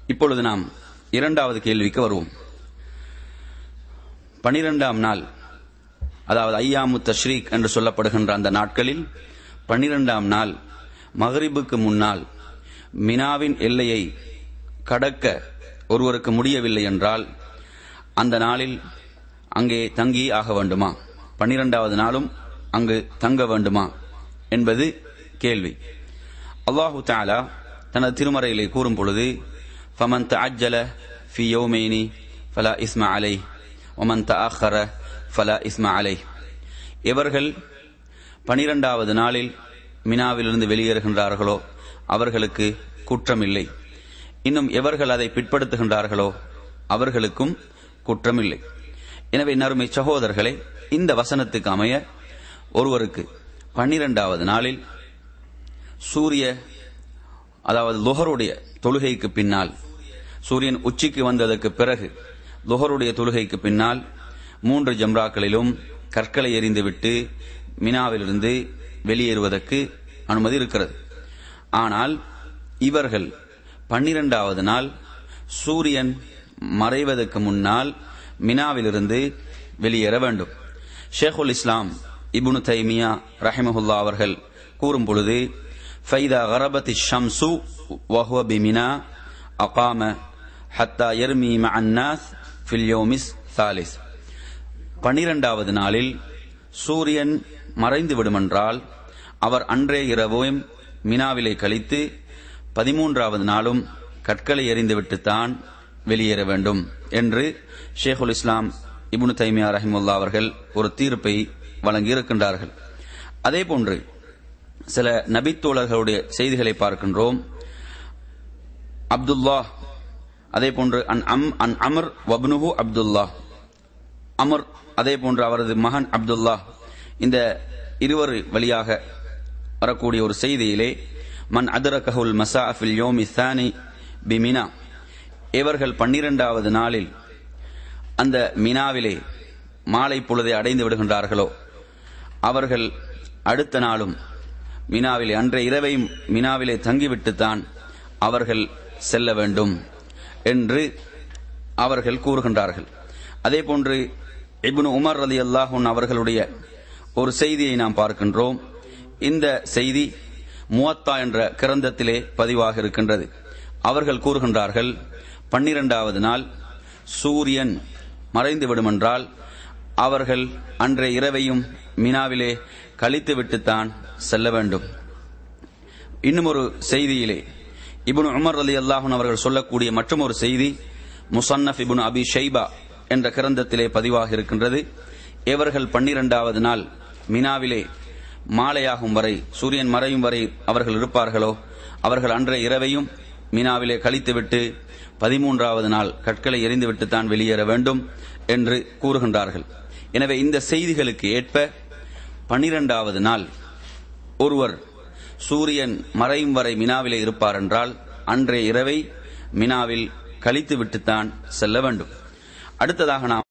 இப்பொழுது நாம் இரண்டாவது கேள்விக்கு வருவோம் பனிரெண்டாம் நாள் அதாவது ஐயாமு தஷ்ரீக் என்று சொல்லப்படுகின்ற அந்த நாட்களில் பனிரெண்டாம் நாள் மகரிபுக்கு முன்னால் மினாவின் எல்லையை கடக்க ஒருவருக்கு முடியவில்லை என்றால் அந்த நாளில் அங்கே தங்கி ஆக வேண்டுமா பன்னிரெண்டாவது நாளும் அங்கு தங்க வேண்டுமா என்பது கேள்வி அல்லாஹு தாலா தனது திருமறையிலே கூறும் பொழுது ஃபமன் தஅஜ்ஜல ஃபி யௌமைனி ஃபலா இஸ்ம அலை ஒமன் தஅخر ஃபலா இஸ்ம அலை எவர்கள் பனிரெண்டாவது நாளில் மினாவிலிருந்து வெளியேறுகின்றார்களோ அவர்களுக்கு குற்றமில்லை இன்னும் எவர்கள் அதை பிற்படுத்துகின்றார்களோ அவர்களுக்கும் குற்றமில்லை எனவே நறுமை சகோதரர்களே இந்த வசனத்துக்கு அமைய ஒருவருக்கு பன்னிரெண்டாவது நாளில் சூரிய அதாவது லுஹருடைய தொழுகைக்கு பின்னால் சூரியன் உச்சிக்கு வந்ததற்கு பிறகு லுஹருடைய தொழுகைக்கு பின்னால் மூன்று ஜம்ராக்களிலும் கற்களை எறிந்துவிட்டு மினாவிலிருந்து வெளியேறுவதற்கு அனுமதி இருக்கிறது ஆனால் இவர்கள் பன்னிரெண்டாவது நாள் சூரியன் மறைவதற்கு முன்னால் மினாவிலிருந்து வெளியேற வேண்டும் ஷேகுல் இஸ்லாம் இபுனு தைமியா ரஹிமஹுல்லா அவர்கள் கூறும் பொழுது ஃபைதா கரபத் ஷம்சு வஹுவ பிமினா அகாம ஹத்தா எர்மி மஅன்னாஸ் ஃபில் யோமிஸ் சாலிஸ் பனிரெண்டாவது நாளில் சூரியன் மறைந்து விடுமென்றால் அவர் அன்றே இரவும் மினாவிலே கழித்து பதிமூன்றாவது நாளும் கற்களை எறிந்துவிட்டுத்தான் வெளியேற வேண்டும் என்று ஷேகுல் இஸ்லாம் இப்னு தைமியா ரஹிமுல்லா அவர்கள் ஒரு தீர்ப்பை வழங்கியிருக்கின்றார்கள் அதே போன்று சில நபித்தோழர்களுடைய செய்திகளை பார்க்கின்றோம் அப்துல்லா அதே போன்று அன் அம் அன் அமர் வப்னுஹு அப்துல்லா அமர் அதே போன்று அவரது மகன் அப்துல்லா இந்த இருவர் வழியாக வரக்கூடிய ஒரு செய்தியிலே மன் அதரகஹுல் மசா ஃபில் யோமி சானி பிமினா இவர்கள் பன்னிரெண்டாவது நாளில் அந்த மினாவிலே மாலை பொழுதை அடைந்து விடுகின்றார்களோ அவர்கள் அடுத்த நாளும் மினாவிலே அன்றைய இரவையும் மினாவிலே தங்கிவிட்டுத்தான் அவர்கள் செல்ல வேண்டும் என்று அவர்கள் கூறுகின்றார்கள் அதே போன்று இப்னு உமர் ரலி அல்லாஹூன் அவர்களுடைய ஒரு செய்தியை நாம் பார்க்கின்றோம் இந்த செய்தி முவத்தா என்ற கிரந்தத்திலே பதிவாக இருக்கின்றது அவர்கள் கூறுகின்றார்கள் பன்னிரெண்டாவது நாள் சூரியன் மறைந்து விடுமென்றால் அவர்கள் அன்றைய இரவையும் மினாவிலே கழித்துவிட்டுத்தான் செல்ல வேண்டும் இன்னும் ஒரு செய்தியிலே இபுன் உமர் அலி அல்லாஹன் அவர்கள் சொல்லக்கூடிய மற்றும் ஒரு செய்தி முசன்னப் இபுன் அபி ஷைபா என்ற கிரந்தத்திலே பதிவாக இருக்கின்றது இவர்கள் பன்னிரெண்டாவது நாள் மினாவிலே மாலையாகும் வரை சூரியன் மறையும் வரை அவர்கள் இருப்பார்களோ அவர்கள் அன்றைய இரவையும் மினாவிலே கழித்துவிட்டு பதிமூன்றாவது நாள் கற்களை எரிந்துவிட்டு தான் வெளியேற வேண்டும் என்று கூறுகின்றார்கள் எனவே இந்த செய்திகளுக்கு ஏற்ப பனிரெண்டாவது நாள் ஒருவர் சூரியன் மறையும் வரை மினாவிலே இருப்பார் என்றால் அன்றைய இரவை மினாவில் கழித்துவிட்டுத்தான் செல்ல வேண்டும் அடுத்ததாக நாம்